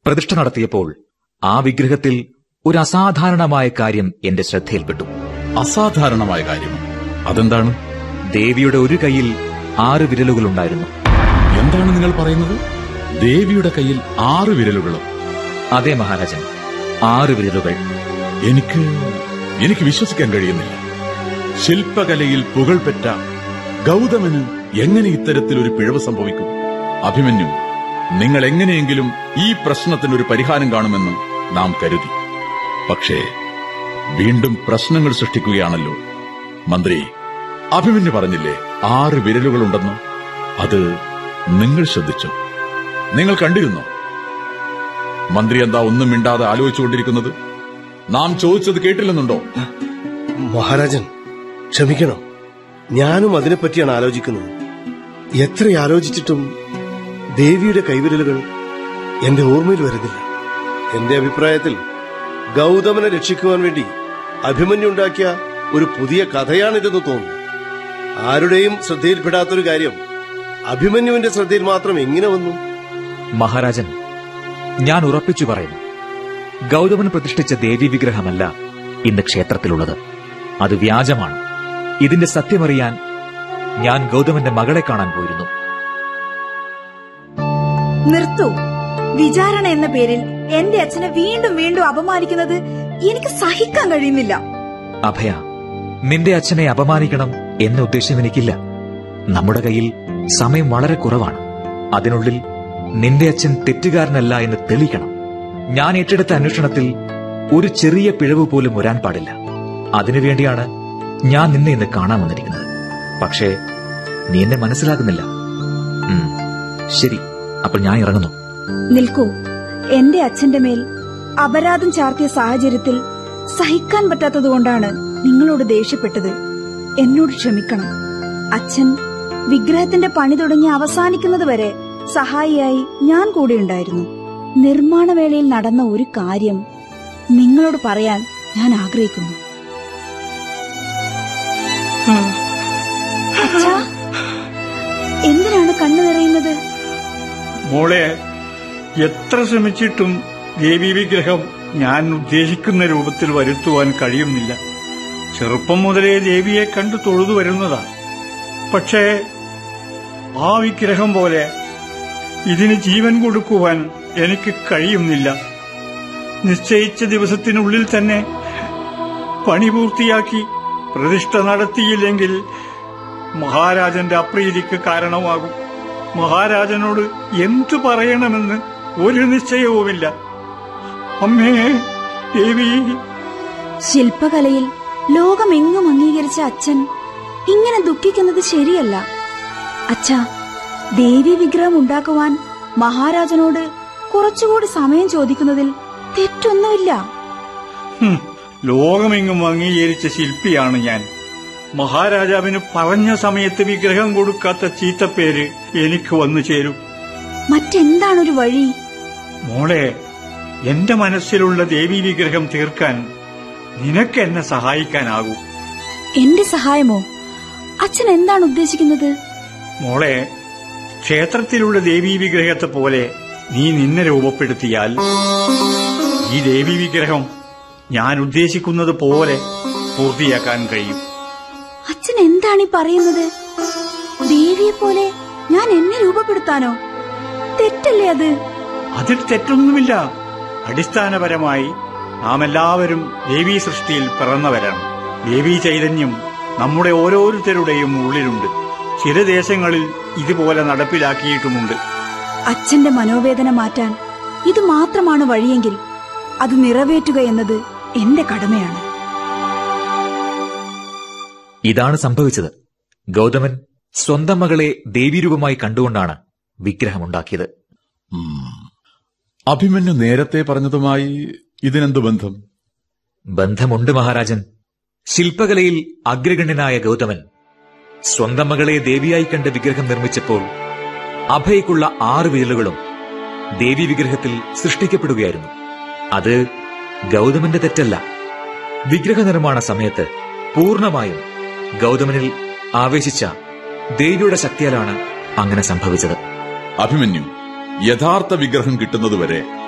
പ്രതിഷ്ഠ നടത്തിയപ്പോൾ ആ വിഗ്രഹത്തിൽ ഒരു അസാധാരണമായ കാര്യം എന്റെ ശ്രദ്ധയിൽപ്പെട്ടു അസാധാരണമായ കാര്യം അതെന്താണ് ദേവിയുടെ ഒരു കൈയിൽ ആറ് വിരലുകളുണ്ടായിരുന്നു എന്താണ് നിങ്ങൾ പറയുന്നത് ദേവിയുടെ കയ്യിൽ ആറ് വിരലുകളും അതെ മഹാരാജൻ ആറ് വിരലുകൾ എനിക്ക് എനിക്ക് വിശ്വസിക്കാൻ കഴിയുന്നില്ല ശില്പകലയിൽ പുകൾപെറ്റ ഗൗതമന് എങ്ങനെ ഇത്തരത്തിലൊരു പിഴവ് സംഭവിക്കും അഭിമന്യു നിങ്ങൾ എങ്ങനെയെങ്കിലും ഈ പ്രശ്നത്തിന് ഒരു പരിഹാരം കാണുമെന്ന് നാം കരുതി പക്ഷേ വീണ്ടും പ്രശ്നങ്ങൾ സൃഷ്ടിക്കുകയാണല്ലോ മന്ത്രി അഭിമന്യു പറഞ്ഞില്ലേ ആറ് വിരലുകളുണ്ടെന്ന് അത് നിങ്ങൾ ശ്രദ്ധിച്ചു നിങ്ങൾ കണ്ടിരുന്നോ മന്ത്രി എന്താ ഒന്നും മിണ്ടാതെ ആലോചിച്ചുകൊണ്ടിരിക്കുന്നത് നാം ചോദിച്ചത് കേട്ടില്ലെന്നുണ്ടോ മഹാരാജൻ ക്ഷമിക്കണം ഞാനും അതിനെപ്പറ്റിയാണ് ആലോചിക്കുന്നത് എത്ര ആലോചിച്ചിട്ടും ദേവിയുടെ കൈവിരലുകൾ എന്റെ ഓർമ്മയിൽ വരുന്നില്ല എന്റെ അഭിപ്രായത്തിൽ ഗൗതമനെ രക്ഷിക്കുവാൻ വേണ്ടി അഭിമന്യുണ്ടാക്കിയ ഒരു പുതിയ കഥയാണിതെന്ന് തോന്നുന്നു ആരുടെയും ശ്രദ്ധയിൽപ്പെടാത്തൊരു കാര്യം അഭിമന്യുവിന്റെ ശ്രദ്ധയിൽ മാത്രം എങ്ങനെ വന്നു മഹാരാജൻ ഞാൻ ഉറപ്പിച്ചു പറയുന്നു ഗൗതമൻ പ്രതിഷ്ഠിച്ച ദേവി വിഗ്രഹമല്ല ഇന്ന് ക്ഷേത്രത്തിലുള്ളത് അത് വ്യാജമാണ് ഇതിന്റെ സത്യമറിയാൻ ഞാൻ ഗൗതമന്റെ മകളെ കാണാൻ പോയിരുന്നു നിർത്തൂ വിചാരണ എന്ന പേരിൽ എന്റെ അച്ഛനെ വീണ്ടും വീണ്ടും അപമാനിക്കുന്നത് എനിക്ക് സഹിക്കാൻ കഴിയുന്നില്ല അഭയ നിന്റെ അച്ഛനെ അപമാനിക്കണം എന്ന ഉദ്ദേശം എനിക്കില്ല നമ്മുടെ കയ്യിൽ സമയം വളരെ കുറവാണ് അതിനുള്ളിൽ നിന്റെ അച്ഛൻ തെറ്റുകാരനല്ല എന്ന് തെളിയിക്കണം ഞാൻ ഏറ്റെടുത്ത അന്വേഷണത്തിൽ ഒരു ചെറിയ പിഴവ് പോലും വരാൻ പാടില്ല അതിനുവേണ്ടിയാണ് ഞാൻ നിന്നെ ഇന്ന് കാണാൻ വന്നിരിക്കുന്നത് പക്ഷേ നീ എന്നെ മനസ്സിലാക്കുന്നില്ല ഉം, ശരി അപ്പോൾ ഞാൻ ഇറങ്ങുന്നു നിൽക്കൂ എന്റെ അച്ഛന്റെ മേൽ അപരാധം ചാർത്തിയ സാഹചര്യത്തിൽ സഹിക്കാൻ പറ്റാത്തതുകൊണ്ടാണ് നിങ്ങളോട് ദേഷ്യപ്പെട്ടത് എന്നോട് ക്ഷമിക്കണം അച്ഛൻ വിഗ്രഹത്തിന്റെ പണി തുടങ്ങി അവസാനിക്കുന്നത് വരെ സഹായിയായി ഞാൻ കൂടെ ഉണ്ടായിരുന്നു നിർമ്മാണവേളയിൽ നടന്ന ഒരു കാര്യം നിങ്ങളോട് പറയാൻ ഞാൻ ആഗ്രഹിക്കുന്നു അച്ഛാ, എന്തിനാണ് കണ്ണു നിറയുന്നത് മോളെ എത്ര ശ്രമിച്ചിട്ടും ദേവി വിഗ്രഹം ഞാൻ ഉദ്ദേശിക്കുന്ന രൂപത്തിൽ വരുത്തുവാൻ കഴിയുന്നില്ല ചെറുപ്പം മുതലേ ദേവിയെ കണ്ടു തൊഴുതു വരുന്നതാ പക്ഷേ ആ വിഗ്രഹം പോലെ ഇതിന് ജീവൻ കൊടുക്കുവാൻ എനിക്ക് കഴിയുന്നില്ല നിശ്ചയിച്ച ദിവസത്തിനുള്ളിൽ തന്നെ പണി പൂർത്തിയാക്കി പ്രതിഷ്ഠ നടത്തിയില്ലെങ്കിൽ മഹാരാജന്റെ അപ്രീതിക്ക് കാരണമാകും മഹാരാജനോട് എന്തു പറയണമെന്ന് ഒരു നിശ്ചയവുമില്ല അമ്മേ ദേവി ശില്പകലയിൽ ലോകമെങ്ങും അംഗീകരിച്ച അച്ഛൻ ഇങ്ങനെ ദുഃഖിക്കുന്നത് ശരിയല്ല അച്ഛാ ദേവി വിഗ്രഹം ഉണ്ടാക്കുവാൻ മഹാരാജനോട് കുറച്ചുകൂടി സമയം ചോദിക്കുന്നതിൽ തെറ്റൊന്നുമില്ല ഹും, ലോകമെങ്ങും അംഗീകരിച്ച ശില്പിയാണ് ഞാൻ മഹാരാജാവിന് പറഞ്ഞ സമയത്ത് വിഗ്രഹം കൊടുക്കാത്ത ചീത്തപ്പേര് എനിക്ക് വന്നു ചേരും മറ്റെന്താണൊരു വഴി മോളെ എന്റെ മനസ്സിലുള്ള ദേവി വിഗ്രഹം തീർക്കാൻ നിനക്ക് എന്നെ സഹായിക്കാനാകൂ എന്റെ സഹായമോ അച്ഛൻ എന്താണ് ഉദ്ദേശിക്കുന്നത് മോളെ ക്ഷേത്രത്തിലുള്ള ദേവീ വിഗ്രഹത്തെ പോലെ നീ നിന്നെ രൂപപ്പെടുത്തിയാൽ ഈ ദേവി വിഗ്രഹം ഞാൻ ഉദ്ദേശിക്കുന്നത് പോലെ പൂർത്തിയാക്കാൻ കഴിയും അച്ഛൻ എന്താണ് ഈ പറയുന്നത് ദേവിയെ പോലെ ഞാൻ എന്നെ രൂപപ്പെടുത്താനോ തെറ്റല്ലേ അത് അതിൽ തെറ്റൊന്നുമില്ല അടിസ്ഥാനപരമായി നാം എല്ലാവരും ദേവീ സൃഷ്ടിയിൽ പിറന്നവരാണ് ദേവീ ചൈതന്യം നമ്മുടെ ഓരോരുത്തരുടെയും ഉള്ളിലുണ്ട് ചില ദേശങ്ങളിൽ ഇതുപോലെ നടപ്പിലാക്കിയിട്ടുമുണ്ട് അച്ഛന്റെ മനോവേദന മാറ്റാൻ ഇത് മാത്രമാണ് വഴിയെങ്കിൽ അത് നിറവേറ്റുക എന്നത് എന്റെ കടമയാണ് ഇതാണ് സംഭവിച്ചത് ഗൗതമൻ സ്വന്തം മകളെ ദേവീരൂപമായി കണ്ടുകൊണ്ടാണ് വിഗ്രഹമുണ്ടാക്കിയത് ഉം. അഭിമന്യു നേരത്തെ പറഞ്ഞതുമായി ഇതിനെന്തു ബന്ധം ബന്ധമുണ്ട് മഹാരാജൻ ശില്പകലയിൽ അഗ്രഗണ്യനായ ഗൗതമൻ സ്വന്തം മകളെ ദേവിയായി കണ്ട് വിഗ്രഹം നിർമ്മിച്ചപ്പോൾ അഭയ്ക്കുള്ള ആറ് വിരലുകളും ദേവി വിഗ്രഹത്തിൽ സൃഷ്ടിക്കപ്പെടുകയായിരുന്നു അത് ഗൗതമന്റെ തെറ്റല്ല വിഗ്രഹ നിർമ്മാണ സമയത്ത് പൂർണ്ണമായും ഗൗതമനിൽ ആവേശിച്ച ദേവിയുടെ ശക്തിയാലാണ് അങ്ങനെ സംഭവിച്ചത് അഭിമന്യു യഥാർത്ഥ വിഗ്രഹം കിട്ടുന്നതുവരെ